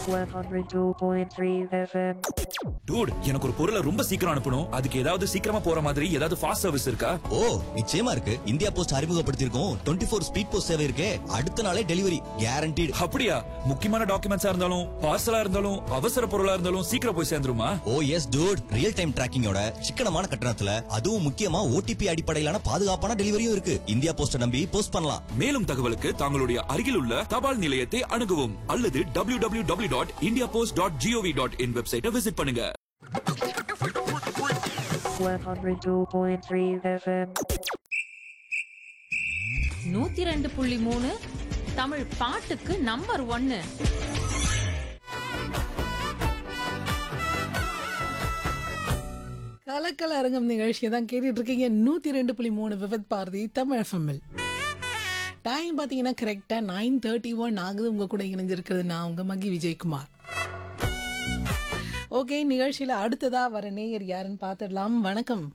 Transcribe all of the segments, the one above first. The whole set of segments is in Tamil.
102.3 FM. டூட் எனக்கு ஒரு பொருளை ரொம்ப சீக்கிரம் அனுப்பணும் அதுக்கு ஏதாவது சீக்கிரமா போற மாதிரி ஏதாவது ஃபாஸ்ட் சர்வீஸ் இருக்கா ஓ நிச்சயமா இருக்கு இந்தியா போஸ்ட் அறிமுகப்படுத்தியிருக்கோம் டுவெண்ட்டி ஃபோர் ஸ்பீட் போஸ்ட் சேவை இருக்கே அடுத்த நாளே டெலிவரி கேரண்டீடு அப்படியா முக்கியமான டாக்குமெண்ட்ஸா இருந்தாலும் பார்சலா இருந்தாலும் அவசர பொருளா இருந்தாலும் சீக்கிரம் போய் சேர்ந்துருமா oh yes dude real time டிராக்கிங்கோட சிக்கனமான கட்டணத்துல அதுவும் முக்கியமா ஓடிபி அடிப்படையிலான பாதுகாப்பான டெலிவரியும் இருக்கு இந்தியா போஸ்ட நம்பி போஸ்ட் பண்ணலாம் மேலும் தகவலுக்கு தங்களுடைய அருகில் உள்ள தபால் நிலையத்தை அணுகவும் அல்லது W W W dot India post dot GOV dot in வெப்சைட்டை விசிட் பண்ணுங்க 102.3 FM. நூத்தி ரெண்டு புள்ளி மூணு தமிழ் பாட்டுக்கு நம்பர் ஒன்னு கலக்கல அரங்கம் நிகழ்ச்சியை தான் கேட்டுட்டு இருக்கீங்க நூற்றி ரெண்டு புள்ளி மூணு விபத் பாரதி தமிழ் எஃப்எம்எல் டைம் பார்த்தீங்கன்னா கரெக்டாக நைன் தேர்ட்டி ஒன் ஆகுது உங்கள் கூட இணைஞ்சிருக்கிறது நான் உங்கள் மகி விஜயகுமார் ஓகே நிகழ்ச்சியில் அடுத்ததாக வர நேயர் யாருன்னு பார்த்துடலாம் வணக்கம்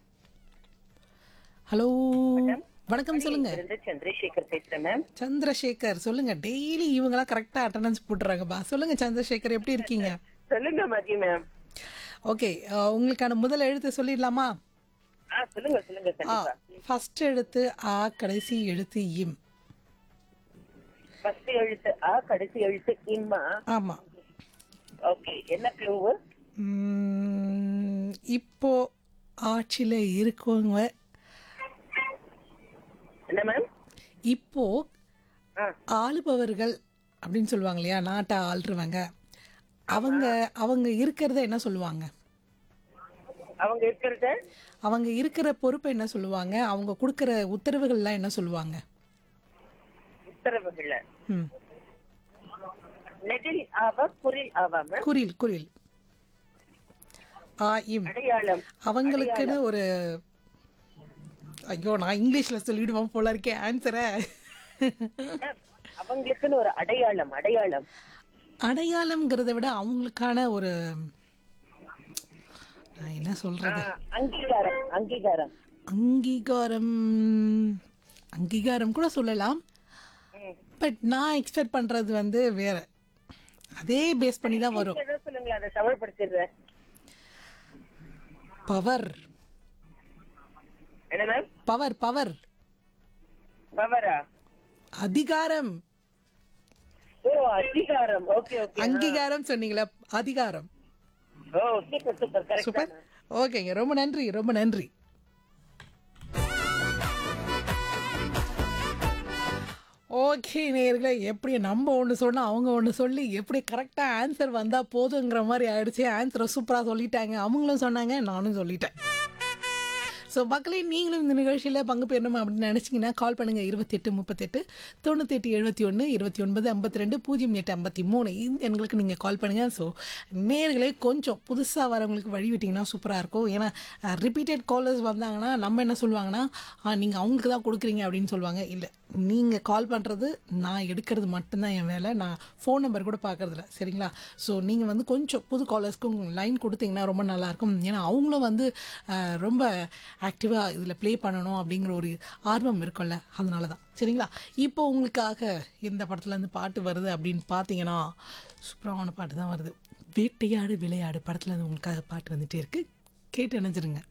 ஹலோ வணக்கம் சொல்லுங்க இருந்து சந்திரசேகர் பேசுறேன் மேம் சந்திரசேகர் சொல்லுங்க டெய்லி இவங்களாம் கரெக்டாக அட்டண்டன்ஸ் போட்டுறாங்கப்பா சொல்லுங்க சந்திரசேகர் எப்படி இருக்கீங்க சொல்லுங்க மதி மேம் ஓகே உங்களுக்கான முதல் எழுத்து சொல்லிடலாமா ஆ சொல்லுங்க சொல்லுங்க ஆ கண்டிப்பா ஃபர்ஸ்ட் எழுத்து ஆ கடைசி எழுத்து இம் ஃபர்ஸ்ட் எழுத்து ஆ கடைசி எழுத்து இம்மா ஆமா ஓகே என்ன க்ளூவு ம், இப்போ ஆட்சியில் இருக்கவங்க என்ன மேம் இப்போ ஆ. ஆளுபவர்கள் அப்படின்னு சொல்லுவாங்க இல்லையா நாட்டை ஆள்றவங்க அவங்க அவங்க இருக்கிறத என்ன சொல்லுவாங்க அவங்க இருக்கிறத அவங்க இருக்கிற பொறுப்பை என்ன சொல்லுவாங்க அவங்க கொடுக்குற உத்தரவுகள்லாம் என்ன சொல்லுவாங்க உத்தரவுகள்ல ம் நெடில் ஆவா குரில் ஆவா மேம் குரில் குரில் ஆ இம் அடையாளம் அவங்களுக்குன்னு ஒரு ஐயோ நான் இங்கிலீஷ்ல சொல்லிடுவேன் போல இருக்கேன் ஆன்சரை மேம், அவங்களுக்குன்னு ஒரு அடையாளம் அடையாளம் அடையாளம்ங்கிறத விட அவங்களுக்கான ஒரு நான் என்ன ஆ, சொல்றது அங்கீகாரம் அங்கீகாரம் அங்கீகாரம் அங்கீகாரம் கூட சொல்லலாம் பட் நான் எக்ஸ்பெக்ட் பண்றது வந்து வேற அதே பேஸ் பண்ணி தான் வரும் ஏதோ சொல்லுங்களேன் அதை தமிழ்படுத்திடுறேன் பவர் என்ன மேம் பவர் பவர் பவரா அதிகாரம் ஓ அதிகாரம் ஓகே ஓகே அங்கீகாரம் சொன்னீங்களா அதிகாரம் ஓ சூப்பர் சூப்பர் கரெக்ட் சூப்பர் ஓகேங்க ரொம்ப நன்றி ரொம்ப நன்றி ஓகே நேர்களே எப்படி நம்ம ஒன்று சொன்னால் அவங்க ஒன்று சொல்லி எப்படி கரெக்டாக ஆன்சர் வந்தால் போதுங்கிற மாதிரி ஆயிடுச்சு ஆன்சரை சூப்பராக சொல்லிட்டாங்க அவங்களும் சொன்னாங்க நானும் சொல்லிட்டேன் ஸோ மக்களே நீங்களும் இந்த நிகழ்ச்சியில் பங்கு பெறணும் அப்படின்னு நினச்சிங்கன்னா கால் பண்ணுங்கள் இருபத்தெட்டு முப்பத்தெட்டு தொண்ணூத்தெட்டு எழுபத்தி ஒன்று இருபத்தி ஒன்பது ஐம்பத்தி ரெண்டு பூஜ்ஜியம் எட்டு ஐம்பத்தி மூணு இந்த எண்களுக்கு நீங்கள் கால் பண்ணுங்கள் ஸோ நேர்களே கொஞ்சம் புதுசாக வரவங்களுக்கு வழி விட்டிங்கன்னா சூப்பராக இருக்கும் ஏன்னா ரிப்பீட்டட் காலர்ஸ் வந்தாங்கன்னா நம்ம என்ன சொல்லுவாங்கன்னா நீங்கள் அவங்களுக்கு தான் கொடுக்குறீங்க அப்படின்னு சொல்லுவாங்க இல்லை நீங்கள் கால் பண்ணுறது நான் எடுக்கிறது மட்டும்தான் என் வேலை நான் ஃபோன் நம்பர் கூட பார்க்கறதில்ல சரிங்களா ஸோ நீங்கள் வந்து கொஞ்சம் புது காலர்ஸ்க்கும் லைன் கொடுத்தீங்கன்னா ரொம்ப நல்லாயிருக்கும் ஏன்னா அவங்களும் வந்து அஹ், ரொம்ப ஆக்டிவாக இதில் ப்ளே பண்ணணும் அப்படிங்கிற ஒரு ஆர்வம் இருக்கும்ல அதனால தான் சரிங்களா இப்போ உங்களுக்காக இந்த படத்துலேருந்து பாட்டு வருது அப்படின்னு பார்த்தீங்கன்னா சூப்பரான பாட்டு தான் வருது வேட்டையாடு விளையாடு படத்துலேருந்து உங்களுக்காக பாட்டு வந்துட்டே இருக்குது கேட்டு நினைச்சிருங்க